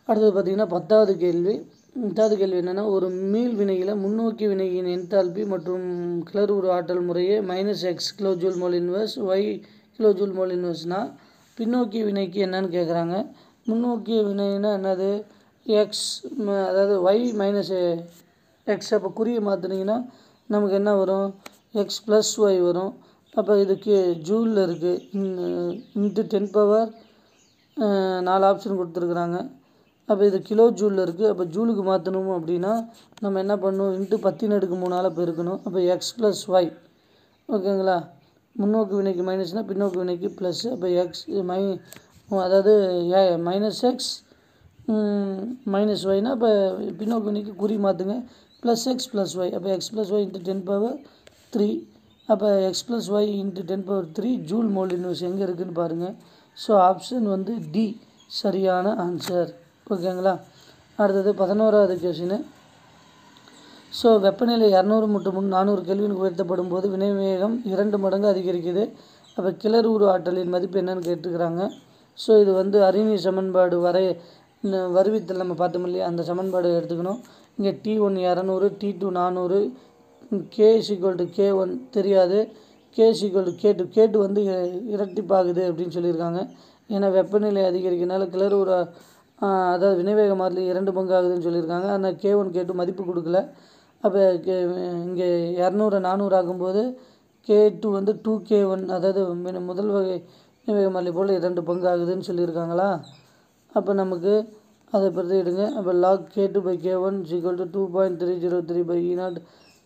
அடுத்தது பார்த்திங்கன்னா பத்தாவது கேள்வி பத்தாவது கேள்வி என்னென்னா ஒரு மீள் வினையில் முன்னோக்கி வினையின் என்தால்பி மற்றும் கிளறுவுரு ஆற்றல் முறையே minus X kilo joule mol inverse Y kilo joule mol inverse பின்னோக்கி வினைக்கு என்னன்னு கேட்குறாங்க முன்னோக்கிய வினைனா என்னது எக்ஸ் அதாவது ஒய் மைனஸ் எக்ஸ் அப்போ குறியை மாற்றினீங்கன்னா நமக்கு என்ன வரும் எக்ஸ் ப்ளஸ் ஒய் வரும் அப்போ இதுக்கு ஜூலில் இருக்குது இன்ட்டு டென் பவர் நாலு ஆப்ஷன் கொடுத்துருக்குறாங்க அப்போ இது கிலோ ஜூலில் இருக்குது அப்போ ஜூலுக்கு மாற்றணும் அப்படின்னா நம்ம என்ன பண்ணணும் இன்ட்டு பத்தின் அடுக்கு மூணால் பெருக்கணும் அப்போ எக்ஸ் ப்ளஸ் ஒய் ஓகேங்களா முன்னோக்கு வினைக்கு மைனஸ்னால் பின்னோக்கு வினைக்கு ப்ளஸ் அப்போ எக்ஸ் மை அதாவது ஏ மைனஸ் எக்ஸ் மைனஸ் ஒய்னா அப்போ பின்னோக்கு வினைக்கு குறி மாற்றுங்க ப்ளஸ் எக்ஸ் ப்ளஸ் ஒய் அப்போ X plus Y into ten power three அப்போ X plus Y into ten power three joule mol inverse எங்கே இருக்குதுன்னு பாருங்கள் ஸோ ஆப்ஷன் வந்து டி சரியான ஆன்சர் ஓகேங்களா அடுத்தது பதினோராவது கொஷினு ஸோ வெப்பநிலை இரநூறு முட்டு முன் நானூறு கெல்வின் உயர்த்தப்படும் போது வினை வேகம் இரண்டு மடங்கு அதிகரிக்குது அப்போ கிளறுவுரு ஆற்றலின் மதிப்பு என்னன்னு கேட்டுக்கிறாங்க ஸோ இது வந்து அறிஞி சமன்பாடு வரை வருவித்தல் நம்ம பார்த்தோம் இல்லையா அந்த சமன்பாடு எடுத்துக்கணும் இங்கே டி ஒன் இரநூறு டி டூ நானூறு K equal to K one தெரியாது K equal to K two K two வந்து இரட்டிப்பாகுது அப்படின்னு சொல்லியிருக்காங்க ஏன்னா வெப்பநிலை அதிகரிக்கிறனால கிளறுவுரு அதாவது வினைவேக மாறிலி இரண்டு பங்கு ஆகுதுன்னு சொல்லியிருக்காங்க ஆனால் கே ஒன் கே டூ மதிப்பு கொடுக்கல அப்போ கே இங்கே இரநூறு நானூறு ஆகும்போது கே டூ வந்து டூ கே ஒன் அதாவது முதல் வகை வினைவேக மாறிலி போல் இரண்டு பங்கு ஆகுதுன்னு சொல்லியிருக்காங்களா அப்போ நமக்கு அதை பிரதியிடுங்க அப்போ log K two by K one equal to two point three zero three by E naught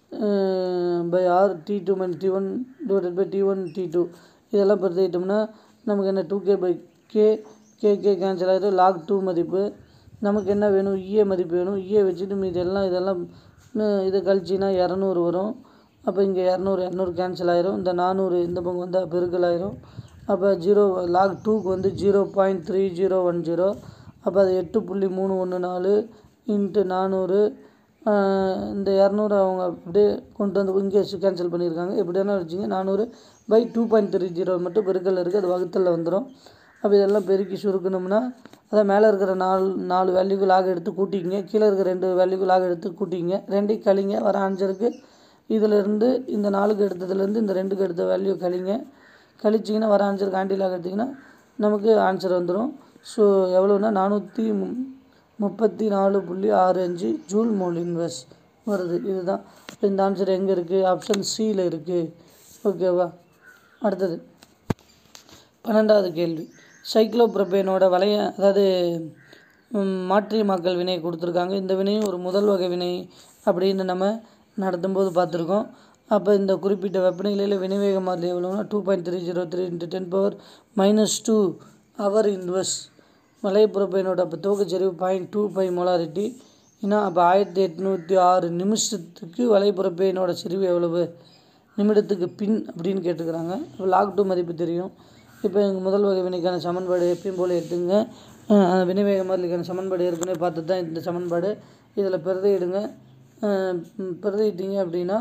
by R T two minus T one divided by T one T two இதெல்லாம் பிரதியிட்டோம்னா நமக்கு என்ன two K by K K K cancel ஆகிடும் log two மதிப்பு நமக்கு என்ன வேணும் இஏ மதிப்பு வேணும் இஏ வச்சுட்டு மீது எல்லாம் இதெல்லாம் இதை கழிச்சின்னா இரநூறு வரும் அப்போ இங்கே இரநூறு இரநூறு கேன்சல் ஆயிரும் இந்த நானூறு இந்த பக்கம் வந்தால் பெருக்கல் ஆயிரும் அப்போ ஜீரோ லாக் டூக்கு வந்து zero point three zero one zero அப்போ அது எட்டு புள்ளி மூணு ஒன்று நாலு இன்ட்டு நானூறு இந்த இரநூறு அவங்க அப்படியே கொண்டு வந்து இங்கே கேன்சல் பண்ணியிருக்காங்க எப்படியான வச்சுங்க நானூறு by two point three zero மட்டும் பெருக்கல் இருக்குது அது வகுத்தலில் வந்துடும் அப்போ இதெல்லாம் பெருக்கி சுருக்கணும்னா அதான் மேலே இருக்கிற நாலு நாலு வேல்யூக்கு லாக் எடுத்து கூட்டிக்கிங்க கீழே இருக்கிற ரெண்டு வேல்யூக்கு லாக் எடுத்து கூட்டிங்க ரெண்டையும் கழிங்க வர ஆன்சருக்கு இதிலேருந்து இந்த நாலுக்கு எடுத்ததுலேருந்து இந்த ரெண்டுக்கு எடுத்த வேல்யூ கழிங்க கழிச்சிங்கன்னா வர ஆன்சருக்கு ஆன்டி லாக் எடுத்திங்கன்னா நமக்கு ஆன்சர் வந்துடும் ஸோ எவ்வளோன்னா நானூற்றி முப்பத்தி நாலு புள்ளி ஆறு அஞ்சு ஜூல் மோல் இன்வெர்ஸ் வருது இதுதான் இப்போ இந்த ஆன்சர் எங்கே இருக்குது ஆப்ஷன் சியில் இருக்குது ஓகேவா அடுத்தது பன்னெண்டாவது கேள்வி சைக்ளோப்ரொபேனோட வளைய அதாவது மாற்றியமாக்கல் வினை கொடுத்துருக்காங்க இந்த வினையும் ஒரு முதல் வகை வினை அப்படின்னு நம்ம நடத்தும்போது பார்த்துருக்கோம் அப்போ இந்த குறிப்பிட்ட வெப்பநிலையில் வினைவேக மாறிலி எவ்வளோனா two point three zero three into ten power minus two hour inverse மலையப்புறப்பையனோட அப்போ துவக்கச்சரிவு பாயிண்ட் டூ ஃபைவ் மொலாரிட்டி ஏன்னா அப்போ ஆயிரத்தி எட்நூற்றி ஆறு நிமிஷத்துக்கு வலைப்புறப்பையனோட செறிவு எவ்வளவு நிமிடத்துக்கு பின் அப்படின்னு கேட்டுக்கிறாங்க இப்போ லாக் டூ மதிப்பு தெரியும் இப்போ எங்கள் முதல் வகை வினைக்கான சமன்பாடு எப்பயும் போல் எடுத்துங்க வினைவேக மாறிலிக்கான சமன்பாடு ஏற்கனவே பார்த்து தான் இந்த சமன்பாடு இதில் பிரதியிடுங்க பிரதியிட்டீங்க அப்படின்னா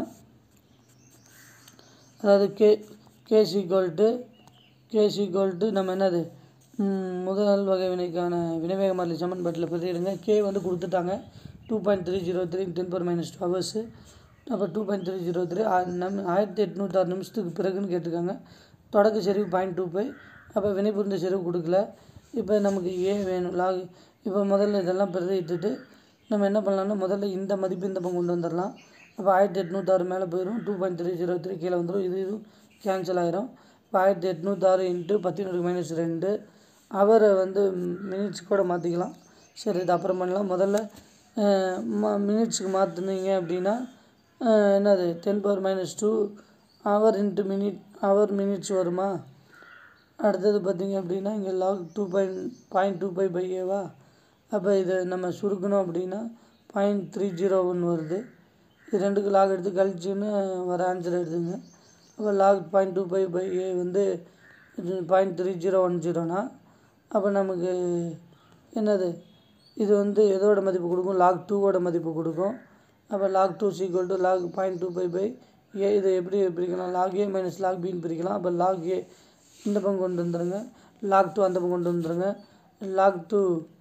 அதாவது K case equal to case equal to நம்ம என்னது முதல் வகை வினைக்கான வினைவேக மாறிலி சமன்பாட்டில் பிரதியிடுங்க கே வந்து கொடுத்துட்டாங்க two point three zero three ten per minus two hours அப்போ two point three zero three நம் ஆயிரத்தி எட்நூற்றாறு நிமிஷத்துக்கு பிறகுன்னு கேட்டிருக்காங்க தொடக்க செறிவு பாயிண்ட் டூ ஃபைவ் அப்போ வினைபுரிந்த செறிவு கொடுக்கல இப்போ நமக்கு ஏ வேணும் லாக் இப்போ முதல்ல இதெல்லாம் பிரதியிட்டுட்டு நம்ம என்ன பண்ணலாம்னா முதல்ல இந்த மதிப்பு இந்த பக்கம் கொண்டு வந்துடலாம் அப்போ ஆயிரத்தி எட்நூற்றாறு மேலே போயிடும் two point three zero three கீழே வந்துடும் இது இதுவும் கேன்சல் ஆயிரும் இப்போ ஆயிரத்தி எட்நூற்றாறு இன்ட்டு பத்தினூறு மைனஸ் ரெண்டு அவரை வந்து மினிட்ஸ் கூட மாற்றிக்கலாம் சரி இது அப்புறம் பண்ணலாம் முதல்ல மினிட்ஸுக்கு மாற்றினீங்க அப்படின்னா என்னது ten power minus two hour into minute hour minutes வருமா அடுத்தது பார்த்திங்க அப்படின்னா இங்கே log two point point two five by ஏவா அப்போ இதை நம்ம சுருக்கணும் அப்படின்னா பாயிண்ட் த்ரீ ஜீரோ ஒன் வருது இது ரெண்டுக்கு லாக் எடுத்து கழிச்சுன்னு வர ஆன்சர் எடுத்துங்க அப்போ log point two five by A வந்து பாயிண்ட் த்ரீ ஜீரோ ஒன் ஜீரோனா அப்போ நமக்கு என்னது இது வந்து எதோட மதிப்பு கொடுக்கும் லாக் டூவோட மதிப்பு கொடுக்கும் அப்போ log two equal to log point two five by A இதை எப்படி பிரிக்கலாம் லாக் ஏ மைனஸ் லாக் பின்னு பிரிக்கலாம் அப்போ லாக் ஏ இந்த பக்கம் கொண்டு வந்துடுங்க லாக் டூ அந்த பக்கம் கொண்டு வந்துடுங்க லாக் டூ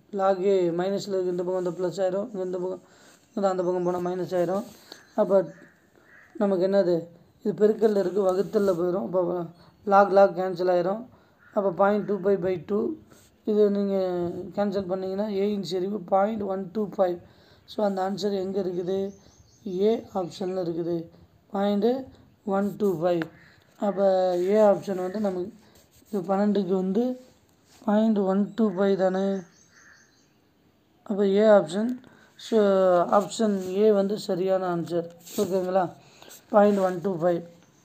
லாக் ஏ மைனஸில் இருக்கு இந்த பக்கம் வந்து ப்ளஸ் ஆயிரும் இங்க இந்த பக்கம் இது அந்த பக்கம் போனால் மைனஸ் ஆயிரும் அப்போ நமக்கு என்னது இது பெருக்கல்ல இருக்குது வகுத்தலில் போயிடும் அப்போ லாக் லாக் கேன்சல் ஆயிரும் அப்போ point two five by two இது நீங்கள் கேன்சல் பண்ணிங்கன்னா ஏயின் செறிவு point one two five so அந்த ஆன்சர் எங்கே இருக்குது ஏ ஆப்ஷனில் இருக்குது பாயிண்ட்டு ஒன் டூ ஃபைவ் அப்போ ஏ ஆப்ஷன் வந்து நமக்கு இது பன்னெண்டுக்கு வந்து பாயிண்ட் ஒன் டூ ஃபைவ் தானே அப்போ A option so option A வந்து சரியான ஆன்சர் ஓகேங்களா பாயிண்ட் ஒன் டூ ஃபைவ்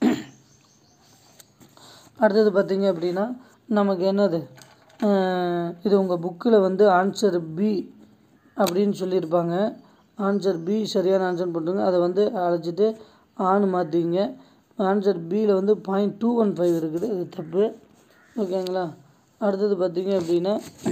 அடுத்தது பார்த்தீங்க அப்படின்னா நமக்கு என்னது அஹ் இது உங்கள் புக்கில் வந்து ஆன்சர் பி அப்படின்னு சொல்லியிருப்பாங்க ஆன்சர் பி சரியான ஆன்சர் போட்டுருங்க அதை வந்து அழைச்சிட்டு ஆன்னு மாற்றிங்க ஆன்சர் பியில் வந்து பாயிண்ட் டூ ஒன் ஃபைவ் இருக்குது அது தப்பு ஓகேங்களா அடுத்தது பார்த்தீங்க அப்படின்னா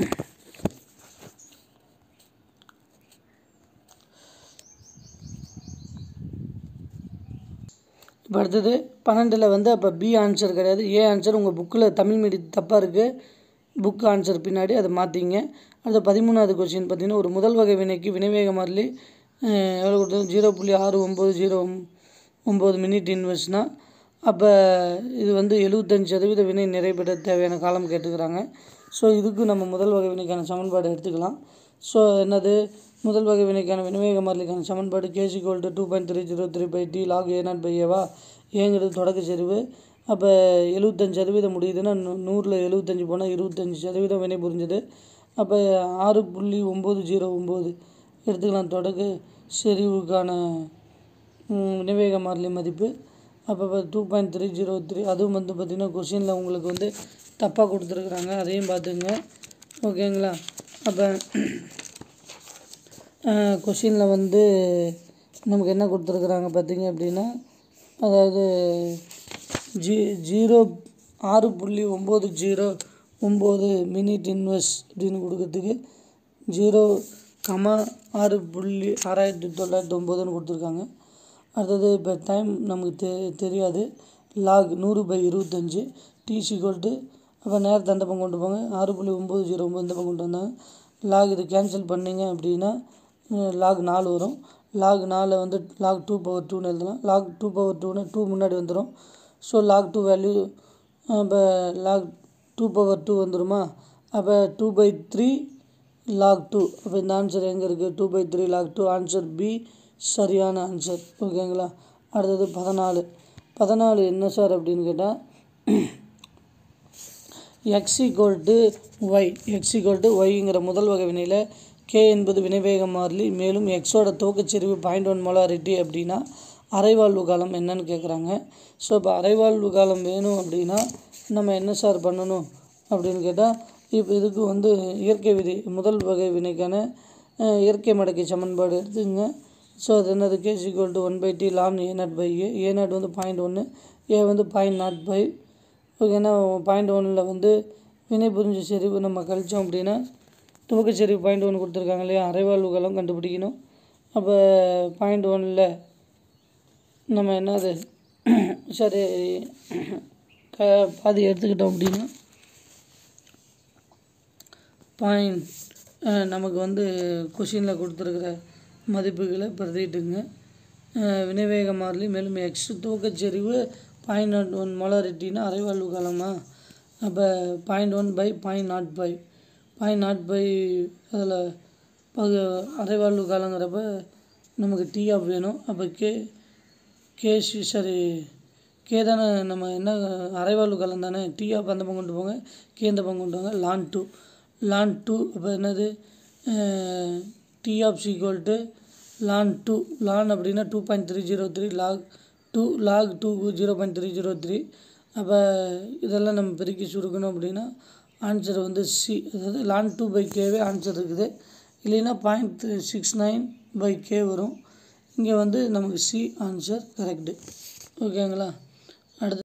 இப்போ அடுத்தது பன்னெண்டில் வந்து அப்போ பி ஆன்சர் கிடையாது ஏ ஆன்சர் உங்கள் புக்கில் தமிழ் மீடியம் தப்பாக இருக்குது புக் ஆன்சர் பின்னாடி அதை மாற்றிங்க அடுத்த பதிமூணாவது கொஸ்டின் பார்த்தீங்கன்னா ஒரு முதல் வகை வினைக்கு வினைவேக மாறிலி அஹ், எவ்வளோ கொடுத்தது ஜீரோ புள்ளி ஆறு ஒம்பது ஜீரோ ஒம்பது மினிட் இன்வெஸ்ட்னால் அப்போ இது வந்து எழுபத்தஞ்சு சதவீத வினை நிறைவேற்ற தேவையான காலம் கேட்டுக்கிறாங்க ஸோ இதுக்கு நம்ம முதல் வகை வினைக்கான சமன்பாடு எடுத்துக்கலாம் ஸோ என்னது முதல் வகை வினைக்கான வினைவேக மாறிலிக்கான சமன்பாடு கேசி கோல்டு two point three zero three by T log A naught by ஏவா ஏங்கிறது தொடக்க செறிவு அப்போ எழுபத்தஞ்சு சதவீதம் முடியுதுன்னா நூ- நூறில் எழுபத்தஞ்சு போனால் இருபத்தஞ்சி சதவீதம் வினை புரிஞ்சுது அப்போ ஆறு புள்ளி ஒம்பது ஜீரோ ஒம்பது எடுத்துக்கலாம் தொடக்க செறிவுக்கான ம், வினைவேக மாறிலி மதிப்பு அப்போ two point three zero three அதுவும் வந்து பார்த்திங்கன்னா கொஷினில் உங்களுக்கு வந்து தப்பாக கொடுத்துருக்குறாங்க அதையும் பார்த்துங்க ஓகேங்களா அப்போ கொஷினில் வந்து நமக்கு என்ன கொடுத்துருக்குறாங்க பார்த்தீங்க அப்படின்னா அதாவது ஜீ ஜீரோ ஆறு புள்ளி ஒம்பது ஜீரோ ஒம்பது மினிட் இன்வெஸ்ட் அப்படின்னு கொடுக்கறதுக்கு ஜீரோ கமா ஆறு புள்ளி ஆறாயிரத்தி தொள்ளாயிரத்தி ஒம்போதுன்னு கொடுத்துருக்காங்க அடுத்தது இப்போ டைம் நமக்கு தெ தெரியாது லாக் நூறு பை இருபத்தஞ்சி டி சிக்வல்ட்டு அப்போ நேரத்தை அந்த பக்கம் கொண்டு போங்க ஆறு புள்ளி ஒம்பது ஜீரோ ஒம்பது இந்த பக்கம் கொண்டு வந்தாங்க லாக் இது கேன்சல் பண்ணீங்க அப்படின்னா லாக் நாலு வரும் லாக் நாலில் வந்து லாக் டூ பவர் டூன்னு எழுதலாம் லாக் டூ பவர் டூன்னு டூ முன்னாடி வந்துடும் ஸோ லாக் டூ வேல்யூ இப்போ லாக் டூ பவர் டூ வந்துருமா அப்போ two by three log two அப்போ இந்த ஆன்சர் எங்கே இருக்குது two by three log two answer B சரியான ஆன்சர் ஓகேங்களா அடுத்தது பதினாலு பதினாலு என்ன சார் அப்படின்னு கேட்டால் X equal to Y X equal to ஒய்ங்கிற முதல் வகை வினையில் கே என்பது வினைவேக மாறிலி மேலும் எக்ஸோட துவக்கச்செறிவு பாயிண்ட் ஒன் மொலாரிட்டி அப்படின்னா அரைவாழ்வு காலம் என்னன்னு கேட்குறாங்க ஸோ இப்போ அரைவாழ்வு காலம் வேணும் அப்படின்னா நம்ம என்ன சார் பண்ணணும் அப்படின்னு கேட்டால் இப்போ இதுக்கு வந்து இயற்கை விதி முதல் வகை வினைக்கான அஹ், இயற்கை மடக்கை சமன்பாடு எடுத்துங்க ஸோ அது என்னது K equal to one by T ln A naught by A A naught வந்து பாயிண்ட் ஒன்று ஏ வந்து பாயிண்ட் நாட் பை ஓகேன்னா பாயிண்ட் ஒன்னில் வந்து வினை புரிஞ்ச செறிவு நம்ம கழிச்சோம் அப்படின்னா துவக்க செறிவு பாயிண்ட் ஒன்று கொடுத்துருக்காங்க இல்லையா அரைவாழ்வு காலம் கண்டுபிடிக்கணும் அப்போ பாயிண்ட் ஒன்னில் நம்ம என்னது சரி க- பாதி எடுத்துக்கிட்டோம் அப்படின்னா பாயிண்ட் நமக்கு வந்து கொஷினில் கொடுத்துருக்குற மதிப்புகளை பிரதிட்டுங்க அஹ், வினைவேக மாறிலி மேலும் எக்ஸ் துவக்கச்செறிவு பாயிண்ட் நாட் ஒன் மொலாரிட்டினா அரைவாழ்வு காலமா அப்போ point one by point naught by point naught by அதில் பகு அரைவாழ்வு காலங்கிறப்ப நமக்கு டீ ஆஃப் வேணும் அப்போ கே கேஷ் சரி கே தானே நம்ம என்ன அரைவாழ்வு காலம் தானே டி ஆஃப் அந்த பக்கம் கொண்டு போங்க கே இந்த பக்கம் கொண்டு வாங்க லான் டூ லான் டூ அப்போ என்னது T half equal to ln two ln அப்படின்னா two point three zero three log two log two zero point three zero three அப்போ இதெல்லாம் நம்ம பெருக்கி சுருக்கணும் அப்படின்னா ஆன்சர் வந்து சி அதாவது லான் டூ பை கேவே ஆன்சர் இருக்குது இல்லைன்னா point six nine by K வரும் இங்கே வந்து நமக்கு சி ஆன்சர் கரெக்டு ஓகேங்களா அடுத்து